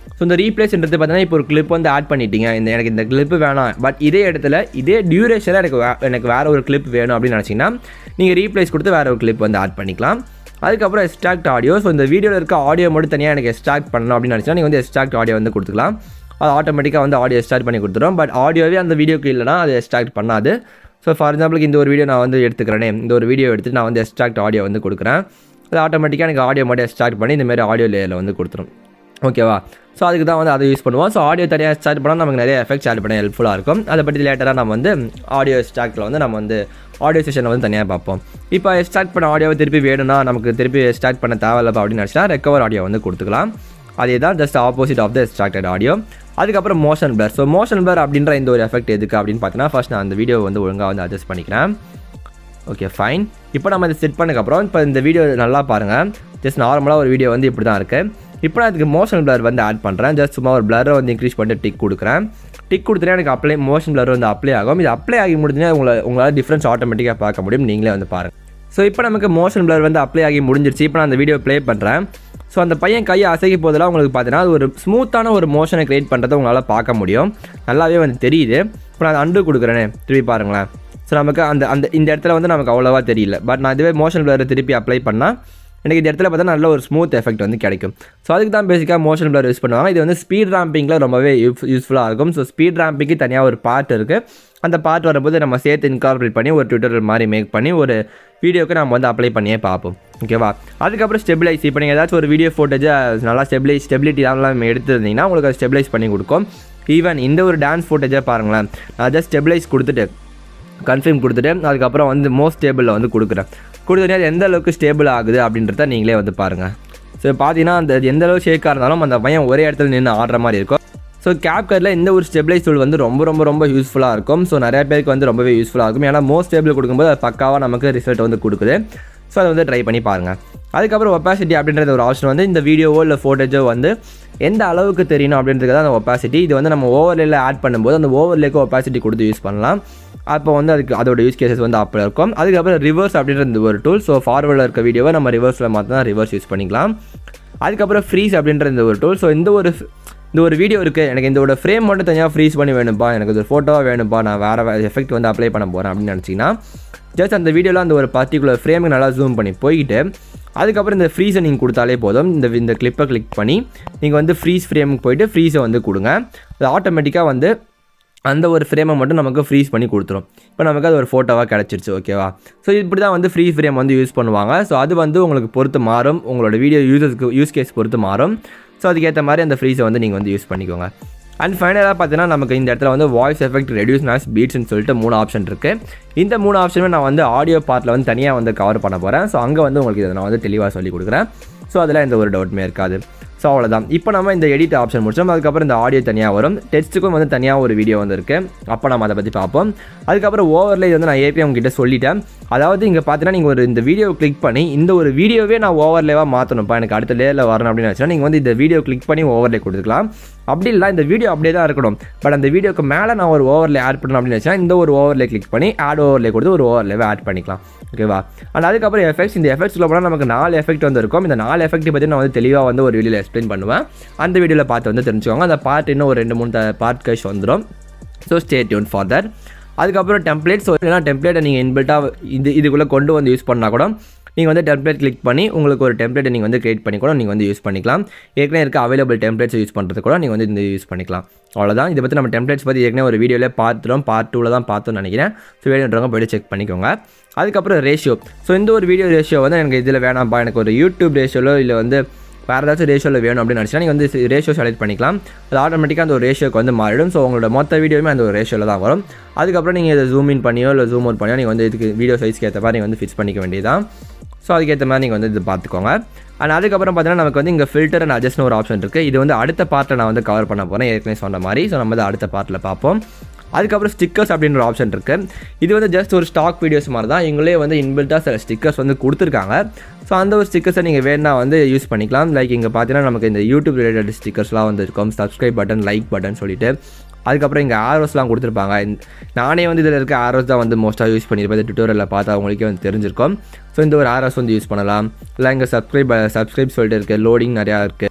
ஸோ இந்த ரீப்ளேஸ்ன்றது பார்த்தீங்கன்னா இப்போ ஒரு கிளிப் வந்து ஆட் பண்ணிட்டீங்க இந்த எனக்கு இந்த கிளிப் வேணாம் பட் இதே இடத்துல இதே டியூரேஷனில் எனக்கு வே- எனக்கு வேறு ஒரு கிளிப் வேணும் அப்படின்னு நினச்சிங்கன்னா நீங்கள் ரீப்ளேஸ் கொடுத்து வேறு ஒரு கிளிப் வந்து ஆட் பண்ணிக்கலாம் அதுக்கப்புறம் எக்ஸ்ட்ராக்ட் ஆடியோ ஸோ இந்த வீடியோவில் இருக்க ஆடியோ மட்டும் தனியாக எனக்கு எக்ஸ்ட்ராக்ட் பண்ணணும் அப்படின்னு நினச்சினா நீங்கள் வந்து எக்ஸ்ட்ராக்ட் ஆடியோ வந்து கொடுத்துக்கலாம் அது ஆட்டோமேட்டிக்காக வந்து ஆடியோ எக்ஸ்ட்ராக்ட் பண்ணி கொடுத்துரும் பட் ஆடியோவே அந்த வீடியோக்கு இல்லைனா அது எக்ஸ்ட்ராக்ட் பண்ணாது ஸோ ஃபார் எக்ஸாம்பிளுக்கு இந்த ஒரு வீடியோ நான் வந்து எடுத்துக்கிறேனே இந்த ஒரு வீடியோ எடுத்து நான் வந்து எக்ஸ்ட்ராக்ட் ஆடியோ வந்து கொடுக்குறேன் அது ஆட்டோமேட்டிக்காக எனக்கு ஆடியோ மட்டும் எக்ஸ்ட்ராக்ட் பண்ணி இந்த மாதிரி ஆடியோ லேயரில் வந்து கொடுத்துரும் ஓகேவா ஸோ அதுக்கு தான் வந்து அதை யூஸ் பண்ணுவோம் ஸோ ஆடியோ தனியாக ஸ்டார்ட் பண்ணால் நமக்கு நிறைய எஃபெக்ட்ஸ் ஆட் பண்ண ஹெல்ப்ஃபுல்லாக இருக்கும் அதை பற்றி லேட்டராக நம்ம வந்து ஆடியோ ஸ்டாக்ல வந்து நம்ம வந்து ஆடியோ செஷனில் வந்து தனியாக பார்ப்போம் இப்போ ஸ்டார்ட் பண்ண ஆடியோவை திருப்பி வேணும்னா நமக்கு திருப்பி ஸ்டார்ட் பண்ண தேவையில்ல அப்படின்னு நினச்சினா ரெக்கவர் ஆடியோ வந்து கொடுத்துக்கலாம் அதே தான் just opposite of the extracted audio அதுக்கப்புறம் motion blur so motion blur அப்படின்ற இந்த ஒரு எஃபெக்ட் எதுக்கு அப்படின்னு பார்த்தீங்கன்னா ஃபர்ஸ்ட் நான் அந்த வீடியோ வந்து ஒழுங்காக வந்து அட்ஜஸ்ட் பண்ணிக்கிறேன் ஓகே ஃபைன் இப்போ நம்ம இதை செட் பண்ணக்கப்புறம் இப்போ இந்த வீடியோ நல்லா பாருங்கள் ஜஸ்ட் நார்மலாக ஒரு வீடியோ வந்து இப்படி தான் இருக்குது இப்போ நான் அதுக்கு மோஷன் பிளர் வந்து ஆட் பண்ணுறேன் ஜஸ்ட் சும்மா ஒரு பிளரை வந்து இன்க்ரீஸ் பண்ணிட்டு டிக் கொடுக்குறேன் டிக் கொடுத்துட்டா எனக்கு அப்ளை மோஷன் பிளர் வந்து அப்ளை ஆகும் இது அப்ளை ஆகி முடிஞ்சுன்னா உங்களை உங்களால் டிஃப்ரென்ஸ் ஆட்டோமேட்டிக்காக பார்க்க முடியும் நீங்களே வந்து பாருங்கள் ஸோ இப்போ நமக்கு மோஷன் பிளர் வந்து அப்ளை ஆகி முடிஞ்சிருச்சு இப்போ நான் அந்த வீடியோ ப்ளே பண்ணுறேன் ஸோ அந்த பையன் கையை அசைக்க போதெல்லாம் உங்களுக்கு பார்த்தீங்கன்னா அது ஒரு ஸ்மூத்தான ஒரு மோஷனை க்ரியேட் பண்ணுறதை உங்களால் பார்க்க முடியும் நல்லாவே வந்து தெரியுது இப்போ நான் அண்டு கொடுக்குறேனே திருப்பி பாருங்களேன் ஸோ நமக்கு அந்த அந்த இந்த இடத்துல வந்து நமக்கு அவ்வளோவா தெரியல பட் நான் இதுவே மோஷன் பிளரை திருப்பி அப்ளை பண்ணால் எனக்கு இந்த இடத்துல பார்த்தா நல்ல ஒரு ஸ்மூத் எஃபெக்ட் வந்து கிடைக்கும் ஸோ அதுக்கு தான் பேசிக்காக மோஷன் பிளர் யூஸ் பண்ணுவாங்க இது வந்து ஸ்பீட் ராம்பிங்கில் ரொம்பவே யூஸ் யூஸ்ஃபுல்லாக இருக்கும் ஸோ ஸ்பீட் ராம்பிங்க்கு தனியாக ஒரு பார்ட் இருக்குது அந்த பார்ட் வரும்போது நம்ம சேர்த்து இன்கார்பரேட் பண்ணி ஒரு ட்விட்டர் மாதிரி மேக் பண்ணி ஒரு வீடியோக்கு நம்ம வந்து அப்ளை பண்ணியே பார்ப்போம் ஓகேவா அதுக்கப்புறம் ஸ்டெபிலைஸ் இப்போ நீங்கள் ஏதாச்சும் ஒரு வீடியோ ஃபோட்டேஜை நல்லா ஸ்டெபிலைஸ் ஸ்டெபிலிட்டி அதெல்லாம் எடுத்துருந்தீங்கன்னா உங்களுக்கு அது ஸ்டெபிலைஸ் பண்ணி கொடுக்கும் ஈவன் இந்த ஒரு டான்ஸ் ஃபோட்டேஜை பாருங்களேன் நான் ஜஸ்ட் ஸ்டெபிலைஸ் கொடுத்துட்டு கன்ஃபார்ம் கொடுத்துட்டு அதுக்கப்புறம் வந்து மோஸ்ட் ஸ்டேபிளில் வந்து கொடுக்குறேன் கொடுத்தோடனே அது எந்த அளவுக்கு ஸ்டேபிள் ஆகுது அப்படின்றத நீங்களே வந்து பாருங்கள் ஸோ பார்த்தீங்கன்னா அந்த எந்த அளவுக்கு ஷேக்காக இருந்தாலும் அந்த பையன் ஒரே இடத்துல நின்று ஆடுற மாதிரி இருக்கும் ஸோ கேப்கரில் இந்த ஒரு ஸ்டெபிலைஸ் டூல் வந்து ரொம்ப ரொம்ப ரொம்ப யூஸ்ஃபுல்லாக இருக்கும் ஸோ நிறைய பேருக்கு வந்து ரொம்பவே யூஸ்ஃபுல்லாக இருக்கும் ஏன்னா மோஸ்ட் ஸ்டேபிள் கொடுக்கும்போது அது பக்காவாக நமக்கு ரிசல்ட் வந்து கொடுக்குது ஸோ அதை வந்து ட்ரை பண்ணி பாருங்கள் அதுக்கப்புறம் ஒப்பாசிட்டி அப்படின்றது ஒரு ஆப்ஷன் வந்து இந்த வீடியோவோ இல்லை ஃபோட்டேஜோ வந்து எந்த அளவுக்கு தெரியணும் அப்படின்றதுக்கு தான் அந்த ஒப்பாசிட்டி இது வந்து நம்ம ஓவர்லேயில் ஆட் பண்ணும்போது அந்த ஓவர்லேக்கு ஒப்பாசிட்டி கொடுத்து யூஸ் பண்ணலாம் அப்போ வந்து அதுக்கு அதோட யூஸ் கேசஸ் வந்து அப்போ இருக்கும் அதுக்கப்புறம் ரிவர்ஸ் அப்படின்ற இந்த ஒரு டூல் ஸோ ஃபார்வர்டில் இருக்க வீடியோவை நம்ம ரிவர்ஸில் மாற்றினா ரிவர்ஸ் யூஸ் பண்ணிக்கலாம் அதுக்கப்புறம் ஃப்ரீஸ் அப்படின்ற இந்த ஒரு டூல் ஸோ இந்த ஒரு இந்த ஒரு வீடியோ இருக்குது எனக்கு இந்த ஒரு ஃப்ரேம் மட்டும் தனியாக ஃப்ரீஸ் பண்ணி வேணும்ப்பா எனக்கு ஒரு ஃபோட்டோவாக வேணும்ப்பா நான் வேறு எஃபெக்ட் வந்து அப்ளை பண்ண போகிறேன் அப்படின்னு நினச்சிங்கன்னா ஜஸ்ட் அந்த வீடியோவில் அந்த ஒரு பர்டிகுலர் ஃப்ரேமுக்கு நல்லா ஜூம் பண்ணி போயிட்டு அதுக்கப்புறம் இந்த ஃப்ரீஸை நீங்கள் கொடுத்தாலே போதும் இந்த இந்த கிளிப்பை கிளிக் பண்ணி நீங்கள் வந்து ஃப்ரீஸ் ஃப்ரேமுக்கு போயிட்டு ஃப்ரீஸை வந்து கொடுங்க அது ஆட்டோமேட்டிக்காக வந்து அந்த ஒரு ஃப்ரேமை மட்டும் நமக்கு ஃப்ரீஸ் பண்ணி கொடுத்துரும் இப்போ நமக்கு அது ஒரு ஃபோட்டோவாக கிடச்சிருச்சு ஓகேவா ஸோ இப்படி தான் வந்து ஃப்ரீ ஃப்ரேம் வந்து யூஸ் பண்ணுவாங்க ஸோ அது வந்து உங்களுக்கு பொறுத்து மாறும் உங்களோட வீடியோ யூசர்ஸ்க்கு யூஸ் கேஸ் பொறுத்து மாறும் ஸோ அதுக்கேற்ற மாதிரி அந்த ஃப்ரீஸை வந்து நீங்கள் வந்து யூஸ் பண்ணிக்கோங்க அண்ட் ஃபைனலாக பார்த்தீங்கன்னா நமக்கு இந்த இடத்துல வந்து வாய்ஸ் எஃபெக்ட் ரெடியூஸ் நாய்ஸ் பீட்ஸ்னு சொல்லிட்டு மூணு ஆப்ஷன் இருக்குது இந்த மூணு ஆப்ஷனுமே நான் வந்து ஆடியோ பார்ட்டில் வந்து தனியாக வந்து கவர் பண்ண போகிறேன் ஸோ அங்கே வந்து உங்களுக்கு இதை நான் வந்து தெளிவாக சொல்லி கொடுக்குறேன் ஸோ அதில் எந்த ஒரு டவுட்டுமே இருக்காது ஸோ அவ்வளோதான் இப்போ நம்ம இந்த எடிட் ஆப்ஷன் முடிச்சோம் அதுக்கப்புறம் இந்த ஆடியோ தனியாக வரும் டெக்ஸ்ட்டுக்கும் வந்து தனியாக ஒரு வீடியோ வந்து இருக்குது அப்போ நம்ம அதை பற்றி பார்ப்போம் அதுக்கப்புறம் ஓவரில் இது வந்து நான் ஏற்கனவே உங்ககிட்ட சொல்லிட்டேன் அதாவது இங்கே பார்த்தீங்கன்னா நீங்கள் ஒரு இந்த வீடியோ கிளிக் பண்ணி இந்த ஒரு வீடியோவே நான் ஓவர்லேவாக மாற்றணும்ப்பா எனக்கு அடுத்த லேயரில் வரணும் அப்படின்னு நினச்சினா நீங்கள் வந்து இந்த வீடியோ கிளிக் பண்ணி ஓவர்லே கொடுத்துக்கலாம் அப்படி இல்லை இந்த வீடியோ அப்படியே தான் இருக்கணும் பட் அந்த வீடியோக்கு மேலே நான் ஒரு ஓவர்லே ஆட் பண்ணணும் அப்படின்னு நினச்சா இந்த ஒரு ஓவர்லே கிளிக் பண்ணி ஆட் ஓவர்லே கொடுத்து ஒரு ஓவர்லேவே ஆட் பண்ணிக்கலாம் ஓகேவா அண்ட் அதுக்கப்புறம் எஃபெக்ட்ஸ் இந்த எஃபெக்ட்ஸில் போனால் நமக்கு நாலு எஃபெக்ட் வந்து இருக்கும் இந்த நாலு எஃபெக்ட் பற்றி நான் வந்து தெளிவாக வந்து ஒரு வீடியோவில் எக்ஸ்பிளைன் பண்ணுவேன் அந்த வீடியோவில் பார்த்து வந்து தெரிஞ்சுக்கோங்க அந்த பார்ட் இன்னும் ஒரு ரெண்டு மூணு பார்ட் கஷ் வந்துடும் so stay tuned for that அதுக்கப்புறம் டெம்ப்ளேட் ஸோ இல்லைனா டெம்ப்ளேட்டை நீங்கள் இன்பில்ட்டாக இது இதுக்குள்ளே கொண்டு வந்து யூஸ் பண்ணால் கூட நீங்கள் வந்து டெம்ப்ளேட் கிளிக் பண்ணி உங்களுக்கு ஒரு டெம்ப்ளேட்டை நீங்கள் வந்து கிரியேட் பண்ணி கூட நீங்கள் வந்து யூஸ் பண்ணிக்கலாம் ஏற்கனவே இருக்க அவைலபிள் டெம்ப்ளேட்ஸ் யூஸ் பண்ணுறது கூட நீங்கள் வந்து இந்த யூஸ் பண்ணிக்கலாம் அவ்வளோதான் இதை பற்றி நம்ம டெம்ப்ளேட்ஸ் பற்றி ஏற்கனவே ஒரு வீடியோவில் பார்த்துட்டோம் பார்ட் டூவில் தான் பார்த்தோம்னு நினைக்கிறேன் ஸோ வேணுன்றவங்க போய்ட்டு செக் பண்ணிக்கோங்க அதுக்கப்புறம் ரேஷியோ ஸோ இந்த ஒரு வீடியோ ரேஷியோ வந்து எனக்கு இதில் வேணாம்ப்பா எனக்கு ஒரு யூடியூப் ரேஷியோலோ இல்லை வந்து வேறு ஏதாச்சும் ரேஷியோவில் வேணும் அப்படின்னு நினச்சினா நீங்கள் வந்து ரேஷியோ செலக்ட் பண்ணிக்கலாம் அது ஆட்டோமேட்டிக்காக அந்த ஒரு ரேஷியோக்கு வந்து மாறிடும் ஸோ உங்களோட மொத்த வீடியோவுமே அந்த ஒரு ரேஷியோவில் தான் வரும் அதுக்கப்புறம் நீங்கள் இதை ஜூம் இன் பண்ணியோ இல்லை ஜூம் அவுட் பண்ணியோ நீங்கள் வந்து இதுக்கு வீடியோ சைஸ்க்கு ஏற்ற மாதிரி நீங்கள் வந்து ஃபிக்ஸ் பண்ணிக்க வேண்டியதான் ஸோ அதுக்கேற்ற மாதிரி நீங்கள் வந்து இது பார்த்துக்கோங்க அண்ட் அதுக்கப்புறம் பார்த்தீங்கன்னா நமக்கு வந்து இங்கே ஃபில்டர் அண்ட் அட்ஜஸ்ட்னு ஒரு ஆப்ஷன் இருக்குது இது வந்து அடுத்த பார்ட்டில் நான் வந்து கவர் பண்ண போகிறேன் ஏற்கனவே சொன்ன மாதிரி ஸோ நம்ம வந்து அடுத்த பார்ட்டில் பார்ப்போம் அதுக்கப்புறம் ஸ்டிக்கர்ஸ் அப்படின்ற ஒரு ஆப்ஷன் இருக்குது இது வந்து ஜஸ்ட் ஒரு ஸ்டாக் வீடியோஸ் மாதிரி தான் இவங்களே வந்து இன்பில்ட்டாக சில ஸ்டிக்கர்ஸ் வந்து கொடுத்துருக்காங்க ஸோ அந்த ஒரு ஸ்டிக்கர்ஸை நீங்கள் வேணா வந்து யூஸ் பண்ணிக்கலாம் லைக் இங்கே பார்த்தீங்கன்னா நமக்கு இந்த யூடியூப் ரிலேட்டட் ஸ்டிக்கர்ஸ்லாம் வந்து இருக்கும் சப்ஸ்கிரைப் பட்டன் லைக் பட்டன் சொல்லிட்டு அதுக்கப்புறம் இங்கே ஆரோஸ்லாம் கொடுத்துருப்பாங்க நானே வந்து இதில் இருக்க ஆரோஸ் தான் வந்து மோஸ்ட்டாக யூஸ் பண்ணியிருப்பேன் டுட்டோரியலில் பார்த்தா அவங்களுக்கே வந்து தெரிஞ்சிருக்கும் ஸோ இந்த ஒரு ஆரோஸ் வந்து யூஸ் பண்ணலாம் இல்லை இங்கே சப்ஸ்கிரைப் சப்ஸ்கிரைப் சொல்லிட்டு இருக்குது லோடிங் நிறையா இருக்குது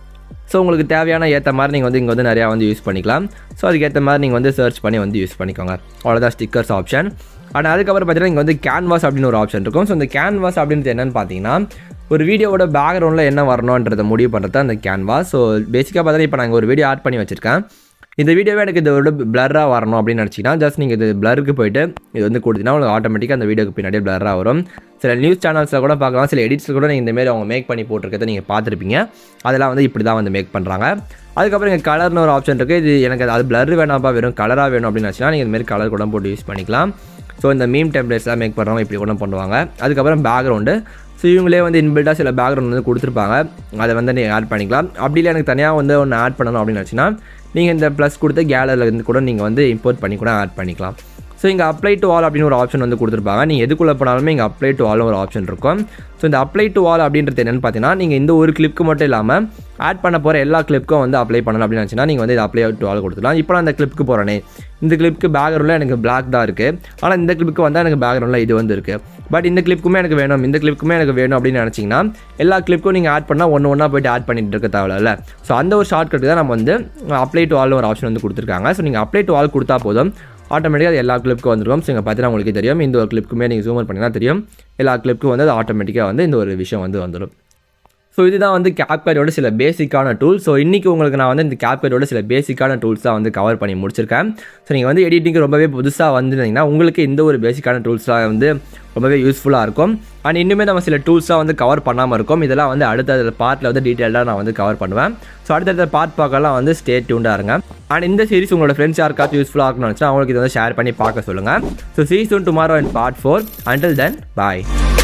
ஸோ உங்களுக்கு தேவையான ஏற்ற மாதிரி நீங்கள் வந்து இங்கே வந்து நிறையா வந்து யூஸ் பண்ணிக்கலாம் ஸோ அதுக்கேற்ற மாதிரி நீங்கள் வந்து சர்ச் பண்ணி வந்து யூஸ் பண்ணிக்கோங்க அவ்வளோதான் ஸ்டிக்கர்ஸ் ஆப்ஷன் ஆனால் அதுக்கப்புறம் பார்த்தீங்கன்னா இங்கே வந்து கேன்வாஸ் அப்படின்னு ஒரு ஆப்ஷன் இருக்கும் ஸோ இந்த கேன்வாஸ் அப்படின்றது என்னென்னு பார்த்தீங்கன்னா ஒரு வீடியோவோட பேக்ரவுண்டில் என்ன வரணுன்றதை முடிவு பண்ணுறது தான் அந்த கேன்வாஸ் ஸோ பேசிக்காக பார்த்தீங்கன்னா இப்போ நாங்கள் ஒரு வீடியோ ஆட் பண்ணி வச்சுருக்கேன் இந்த வீடியோவே எனக்கு இதோட பிளராக வரணும் அப்படின்னு நினச்சிங்கன்னா ஜஸ்ட் நீங்கள் இது பிளருக்கு போயிட்டு இது வந்து கொடுத்தீங்கன்னா உங்களுக்கு ஆட்டோமேட்டிக்காக அந்த வீடியோக்கு பின்னாடியே பிளராக வரும் சில நியூஸ் சேனல்ஸில் கூட பார்க்கலாம் சில எடிட்ஸில் கூட நீங்கள் இந்தமாரி அவங்க மேக் பண்ணி போட்டிருக்கிறத நீங்கள் பார்த்துருப்பீங்க அதெல்லாம் வந்து இப்படி தான் வந்து மேக் பண்ணுறாங்க அதுக்கப்புறம் இங்கே கலர்னு ஒரு ஆப்ஷன் இருக்குது இது எனக்கு அது பிளர் வேணாம்ப்பா வெறும் கலராக வேணும் அப்படின்னு நினச்சினா நீங்கள் இந்தமாரி கலர் கூட போட்டு யூஸ் பண்ணிக்கலாம் ஸோ இந்த மீம் டெம்ப்ளேட்ஸ்லாம் மேக் பண்ணுறவங்க இப்படி கூட பண்ணுவாங்க அதுக்கப்புறம் பேக்ரவுண்டு ஸோ இவங்களே வந்து இன்பில்டாக சில பேக்ரவுண்ட் வந்து கொடுத்துருப்பாங்க அதை வந்து நீங்கள் ஆட் பண்ணிக்கலாம் அப்படி இல்லை எனக்கு தனியாக வந்து ஒன்று ஆட் பண்ணணும் அப்படின்னு நினச்சின்னா நீங்கள் இந்த ப்ளஸ் கொடுத்து கேலரியில் இருந்து கூட நீங்கள் வந்து இம்போர்ட் பண்ணி கூட ஆட் பண்ணிக்கலாம் ஸோ இங்கே அப்ளை டு ஆல் அப்படின்னு ஒரு ஆப்ஷன் வந்து கொடுத்துருப்பாங்க நீங்கள் எதுக்குள்ளே போனாலுமே இங்கே அப்ளை டு ஆல்னு ஒரு ஆப்ஷன் இருக்கும் ஸோ இந்த அப்ளை டு ஆல் அப்படின்றது என்னென்னு பார்த்தீங்கன்னா நீங்கள் இந்த ஒரு கிளிப்க்கு மட்டும் இல்லாமல் ஆட் பண்ண போகிற எல்லா கிளிப்க்கும் வந்து அப்ளை பண்ணணும் அப்படின்னு நினச்சினா நீங்கள் வந்து இது அப்ளை டு ஆல் கொடுத்துக்கலாம் இப்போ நான் அந்த கிளிப்க்கு போகிறேனே இந்த கிளிப்க்கு பேக்ரவுண்டில் எனக்கு பிளாக் தான் இருக்குது ஆனால் இந்த கிளிப்புக்கு வந்து எனக்கு பேக்ரவுண்டில் இது வந்து இருக்குது பட் இந்த கிளிப்புக்குமே எனக்கு வேணும் இந்த கிளிப்புக்குமே எனக்கு வேணும் அப்படின்னு நினச்சிங்கன்னா எல்லா கிளிப்புக்கும் நீங்கள் ஆட் பண்ணால் ஒன்று ஒன்றா போயிட்டு ஆட் பண்ணிட்டு இருக்க தேவையில்ல ஸோ அந்த ஒரு ஷார்ட் கட்டு தான் நம்ம வந்து அப்ளை டு ஆல்னு ஒரு ஆப்ஷன் வந்து கொடுத்துருக்காங்க ஸோ நீங்கள் அப்ளை டு ஆல் கொடுத்தா போதும் ஆட்டோமேட்டிக்காக அது எல்லா கிளிப்புக்கும் வந்துருக்கும் ஸோ இங்கே பார்த்தீங்கன்னா உங்களுக்கு தெரியும் இந்த ஒரு கிளிப்புக்குமே நீங்கள் ஜூமர் பண்ணிங்கன்னா தெரியும் எல்லா கிளிப்புக்கும் வந்து அது ஆட்டோமேட்டிக்காக வந்து இந்த ஒரு விஷயம் வந்து வந்துடும் ஸோ இதுதான் வந்து கேப்கட்டோட சில பேசிக்கான டூல் ஸோ இன்றைக்கி உங்களுக்கு நான் வந்து இந்த கேப்கட்டோட சில பேசிக்கான டூல்ஸ் தான் வந்து கவர் பண்ணி முடிச்சிருக்கேன் ஸோ நீங்கள் வந்து எடிட்டிங் ரொம்பவே புதுசாக வந்திருந்தீங்கன்னா உங்களுக்கு இந்த ஒரு பேசிக்கான டூல்ஸ்லாம் வந்து ரொம்பவே யூஸ்ஃபுல்லாக இருக்கும் அண்ட் இன்னுமே நம்ம சில டூல்ஸாக வந்து கவர் பண்ணாமல் இருக்கும் இதெல்லாம் வந்து அடுத்த பார்ட்டில் வந்து டீட்டெயிலாக நான் வந்து கவர் பண்ணுவேன் ஸோ அடுத்தடுத்த பார்ட் பார்க்கலாம் வந்து ஸ்டே டியூண்டாக இருங்க அண்ட் இந்த சீரிஸ் உங்களோட ஃப்ரெண்ட்ஸ் யாருக்காச்சும் யூஸ்ஃபுல்லாக இருக்கணும்னு நினச்சா அவங்களுக்கு இதை வந்து ஷேர் பண்ணி பார்க்க சொல்லுங்கள் so sees one tomorrow and part four until then bye